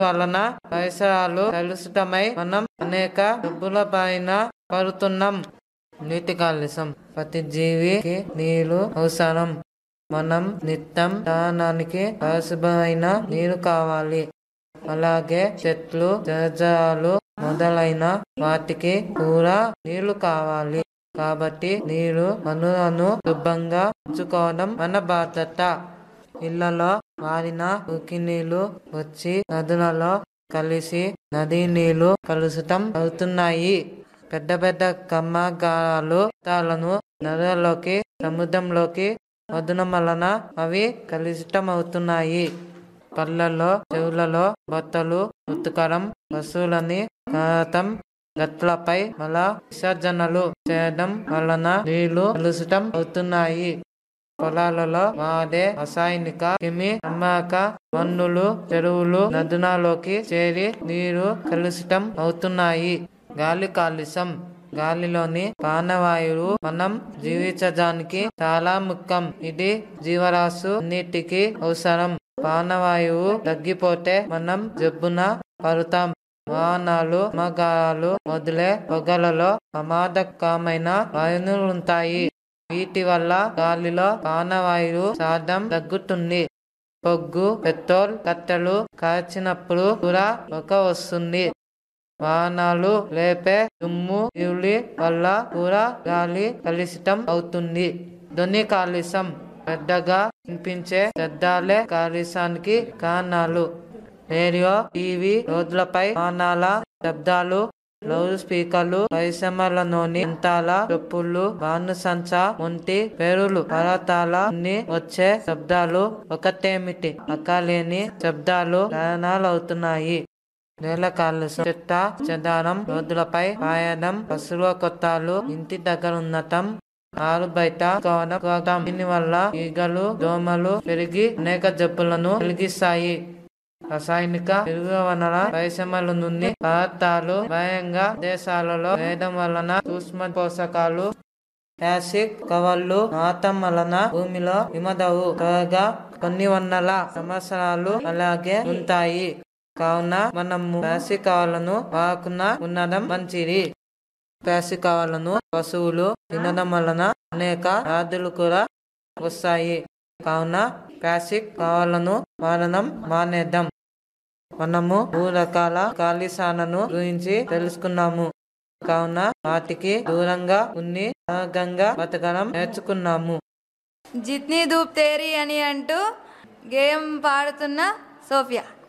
వలన పరిసరాలు కలుషితమై మనం అనేక డబ్బుల పైన పడుతున్నాం నీటి కాలుష్యం ప్రతి జీవికి నీరు అవసరం మనం నిత్యం దానానికి పరిశుభ్రమైన నీరు కావాలి అలాగే చెట్లు జలజాలు మొదలైన వాటికి కూడా నీళ్లు కావాలి కాబట్టి నీరు వనరులను శుభ్రంగా ఉంచుకోవడం మన బాధ్యత ఇళ్లలో వాడిన ఉక్కి నీళ్లు వచ్చి నదులలో కలిసి నదీ నీళ్లు కలుషితం అవుతున్నాయి పెద్ద పెద్ద కర్మాగారాలు తాలను నదులలోకి సముద్రంలోకి వదనం వలన అవి కలుషితం అవుతున్నాయి పళ్ళల్లో చెవులలో బట్టలు ఉతకడం పశువులని కారతం గట్లపై మల విసర్జనలు చేయడం వలన నీళ్లు కలుషితం అవుతున్నాయి పొలాలలో వాడే రసాయనిక కిమి అమ్మాక మన్నులు చెరువులు నదునాలోకి చేరి నీరు కలుషితం అవుతున్నాయి గాలి కాలుష్యం గాలిలోని ప్రాణవాయువు మనం జీవించడానికి చాలా ముఖ్యం ఇది జీవరాశు అన్నిటికీ అవసరం ప్రాణవాయువు తగ్గిపోతే మనం జబ్బున పడతాం వాహనాలు మగాలు మొదలే పొగలలో ప్రమాదకరమైన వాయువులుంటాయి వీటి వల్ల గాలిలో ప్రాణవాయువు శాతం తగ్గుతుంది పొగ్గు పెట్రోల్ కట్టెలు కాల్చినప్పుడు కూడా పొగ వస్తుంది వాహనాలు లేపే దుమ్ము ధూళి వల్ల కూడా గాలి కలుషితం అవుతుంది ధ్వని కాలుష్యం పెద్దగా వినిపించే శబ్దాలే కాలుష్యానికి కారణాలు రేడియో టీవీ రోడ్లపై వాహనాల శబ్దాలు లౌడ్ స్పీకర్లు పరిశ్రమలలోని యంత్రాల చొప్పులు బాణసంచ వంటి పేరులు పర్వతాల నుండి వచ్చే శబ్దాలు ఒకటేమిటి అక్కలేని శబ్దాలు కారణాలవుతున్నాయి నేల కాలుష్యం చెత్త చెదారం రోడ్లపై పాయడం పశువుల కొత్తాలు ఇంటి దగ్గర ఉండటం ఆరు బయట కోవడం దీని వల్ల ఈగలు దోమలు పెరిగి అనేక జబ్బులను కలిగిస్తాయి రసాయనిక ఎరువుల వలన పరిశ్రమల నుండి పదార్థాలు భయంగా దేశాలలో వేయడం వలన సూక్ష్మ పోషకాలు యాసిడ్ కవర్లు నాటం వలన భూమిలో విమదవు త్వరగా కొన్ని వందల సంవత్సరాలు అలాగే ఉంటాయి కావున మనము ప్లాస్టిక్ కవర్లను వాడకుండా ఉండడం మంచిది ప్లాస్టిక్ కవర్లను పశువులు తినడం వలన అనేక వ్యాధులు కూడా వస్తాయి కావున ప్లాస్టిక్ కవర్లను వాడడం మానేద్దాం మనము మూడు రకాల కాలుష్యాలను గురించి తెలుసుకున్నాము కావున వాటికి దూరంగా ఉండి ఆరోగ్యంగా బతకడం నేర్చుకున్నాము జిత్నీ ధూప్ తేరి అని అంటూ గేయం పాడుతున్న సోఫియా